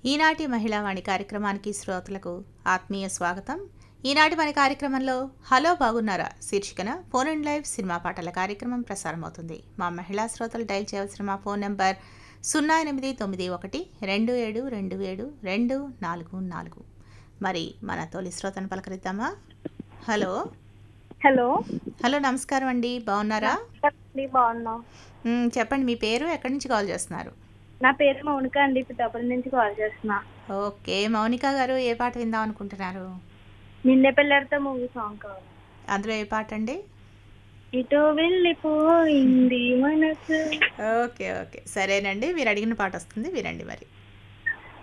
ఈనాటి మహిళావాణి కార్యక్రమానికి శ్రోతలకు ఆత్మీయ స్వాగతం ఈనాటి మన కార్యక్రమంలో హలో బాగున్నారా శీర్షికన ఫోన్ అండ్ లైవ్ సినిమా పాటల కార్యక్రమం ప్రసారమవుతుంది మా మహిళా శ్రోతలు డైల్ చేయవలసిన మా ఫోన్ నెంబర్ సున్నా ఎనిమిది తొమ్మిది ఒకటి రెండు ఏడు రెండు ఏడు రెండు నాలుగు నాలుగు మరి మన తొలి శ్రోతను పలకరిద్దామా హలో హలో హలో నమస్కారం అండి బాగున్నారా చెప్పండి బాగున్నాం మ్, చెప్పండి మీ పేరు ఎక్కడి నుంచి కాల్ చేస్తున్నారు నా పేరు మౌనిక అండి పిఠాపురం నుంచి కాల్ చేస్తున్నా ఓకే మౌనిక గారు ఏ పాట విందాం అనుకుంటున్నారు నిన్నే పిల్లడితో మూవీ సాంగ్ కావాలి అందులో ఏ పాట అండి ఇటు వెళ్ళిపోయింది మనసు ఓకే ఓకే సరేనండి మీరు అడిగిన పాట వస్తుంది వినండి మరి